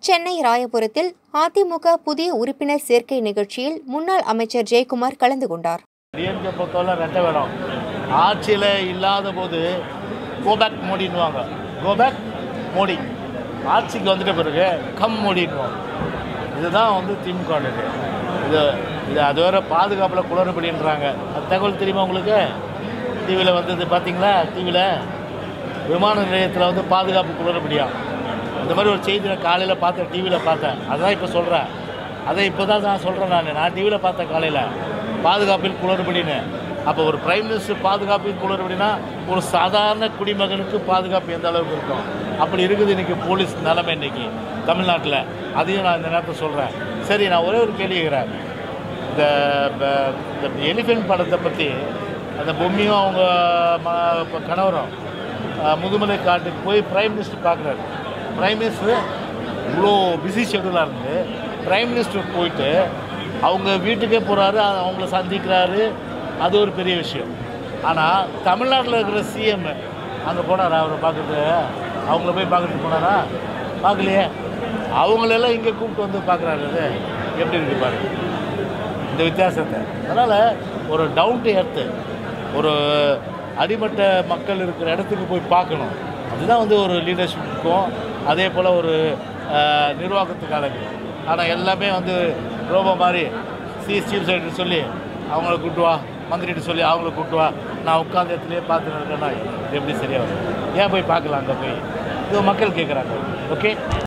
சென்னை ராயபுரத்தில் அதிமுக புதிய உறுப்பினர் சேர்க்கை நிகழ்ச்சியில் முன்னாள் அமைச்சர் ஜெயக்குமார் கலந்து கொண்டார் டிஎம்கே பொறுத்தவரை ரெட்டை வேடம் ஆட்சியில் இல்லாத போது கோபேக் மோடின்னுவாங்க கோபேக் மோடி ஆட்சிக்கு வந்துட்ட பிறகு கம் மோடின்னுவாங்க இதுதான் வந்து திமுக இது இது இது அது வேற பாதுகாப்பில் குளறுபடின்றாங்க அது தகவல் தெரியுமா உங்களுக்கு டிவியில் வந்தது பார்த்தீங்களா டிவியில் விமான நிலையத்தில் வந்து பாதுகாப்பு குளறுபடியா இந்த மாதிரி ஒரு செய்தி நான் காலையில் பார்த்தேன் டிவியில் பார்த்தேன் அதான் இப்போ சொல்கிறேன் அதை இப்போ தான் நான் சொல்கிறேன் நான் நான் டிவியில் பார்த்தேன் காலையில் பாதுகாப்பில் குளறுபடின்னு அப்போ ஒரு பிரைம் மினிஸ்டர் பாதுகாப்பில் குளறுபடினா ஒரு சாதாரண குடிமகனுக்கு பாதுகாப்பு எந்த அளவுக்கு இருக்கும் அப்படி இருக்குது இன்றைக்கி போலீஸ் நிலைமை இன்றைக்கி தமிழ்நாட்டில் அதையும் நான் இந்த நேரத்தில் சொல்கிறேன் சரி நான் ஒரே ஒரு கேள்வி கேட்குறேன் இந்த ப- இந்த எலிஃபென்ட் படத்தை பற்றி அந்த பொம்மியும் அவங்க ம இப்ப கணவரும் அஹ், முதுமலை காட்டுக்கு போய் பிரைம் மினிஸ்டர் பார்க்குறாரு பிரைம் மினிஸ்டர் இவ்வளோ பிஸி ஷெடியூலாக இருந்து பிரைம் மினிஸ்டர் போயிட்டு அவங்க வீட்டுக்கே போகிறாரு அவங்கள சந்திக்கிறாரு அது ஒரு பெரிய விஷயம் ஆனால் தமிழ்நாட்டில் இருக்கிற சிஎம் அங்கே போனாரா அவரை பார்க்குறது அவங்கள போய் பார்க்குறதுக்கு போனாரா பார்க்கலையே அவங்களெல்லாம் இங்கே கூப்பிட்டு வந்து பார்க்குறாரு அது எப்படி இருக்கு பாருங்க இந்த வித்தியாசத்தை அதனால் ஒரு டவுன் டு எர்த்து ஒரு அடிமட்ட மக்கள் இருக்கிற இடத்துக்கு போய் பார்க்கணும் அதுதான் வந்து ஒரு லீடர்ஷிப்புக்கும் அதே போல் ஒரு அஹ், நிர்வாகத்துக்கு அழகு ஆனால் எல்லாமே வந்து ரோபோ மாதிரி சி சீஃப் செக்ரட்டரி சொல்லி அவங்கள கூட்டு வா மந்திரிட்டு சொல்லி அவங்கள கூட்டு வா நான் உட்காந்த இடத்துலையே பார்த்துட்டு இருக்கேன்னா இது எப்படி சரியாக வரும் ஏன் போய் பார்க்கலாம் அங்கே போய் இது மக்கள் கேட்குறாங்க ஓகே